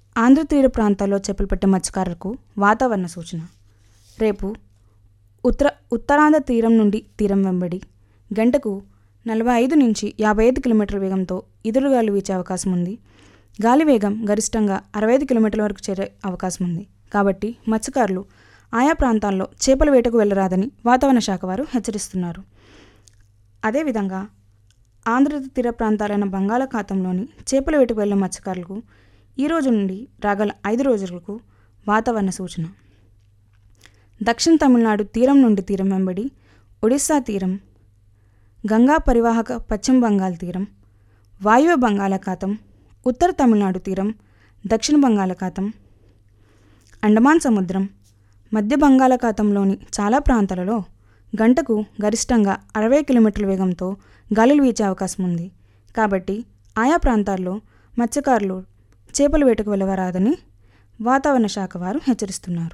ఆంధ్ర తీర ప్రాంతాల్లో చేపలు పట్టే మత్స్యకారులకు వాతావరణ సూచన రేపు ఉత్తర ఉత్తరాంధ్ర తీరం నుండి తీరం వెంబడి గంటకు నలభై ఐదు నుంచి యాభై ఐదు కిలోమీటర్ల వేగంతో ఎదురుగాలు వీచే అవకాశం ఉంది గాలి వేగం గరిష్టంగా అరవై ఐదు కిలోమీటర్ల వరకు చేరే అవకాశం ఉంది కాబట్టి మత్స్యకారులు ఆయా ప్రాంతాల్లో చేపల వేటకు వెళ్ళరాదని వాతావరణ శాఖ వారు హెచ్చరిస్తున్నారు అదేవిధంగా ఆంధ్ర తీర ప్రాంతాలైన బంగాళాఖాతంలోని చేపల వేటకు వెళ్ళిన మత్స్యకారులకు ఈ రోజు నుండి రాగల ఐదు రోజులకు వాతావరణ సూచన దక్షిణ తమిళనాడు తీరం నుండి తీరం వెంబడి ఒడిశా తీరం గంగా పరివాహక పశ్చిమ బంగాల్ తీరం వాయువ్య బంగాళాఖాతం ఉత్తర తమిళనాడు తీరం దక్షిణ బంగాళాఖాతం అండమాన్ సముద్రం మధ్య బంగాళాఖాతంలోని చాలా ప్రాంతాలలో గంటకు గరిష్టంగా అరవై కిలోమీటర్ల వేగంతో గాలులు వీచే అవకాశం ఉంది కాబట్టి ఆయా ప్రాంతాల్లో మత్స్యకారులు చేపల వేటకు వెళ్ళవరాదని వాతావరణ శాఖ వారు హెచ్చరిస్తున్నారు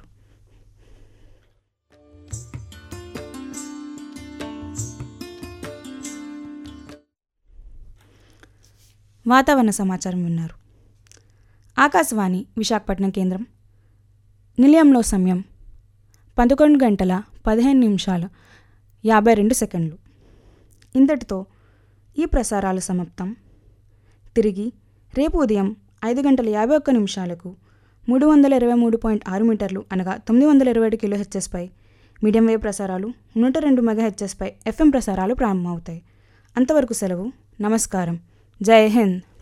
వాతావరణ సమాచారం విన్నారు ఆకాశవాణి విశాఖపట్నం కేంద్రం నిలయంలో సమయం పదకొండు గంటల పదిహేను నిమిషాల యాభై రెండు సెకండ్లు ఇంతటితో ఈ ప్రసారాలు సమాప్తం తిరిగి రేపు ఉదయం ఐదు గంటల యాభై ఒక్క నిమిషాలకు మూడు వందల ఇరవై మూడు పాయింట్ ఆరు మీటర్లు అనగా తొమ్మిది వందల ఇరవై ఏడు కిలో హెచ్ఎస్పై మీడియం వేవ్ ప్రసారాలు నూట రెండు మెగా హెచ్ఎస్పై ఎఫ్ఎం ప్రసారాలు ప్రారంభమవుతాయి అంతవరకు సెలవు నమస్కారం జై హింద్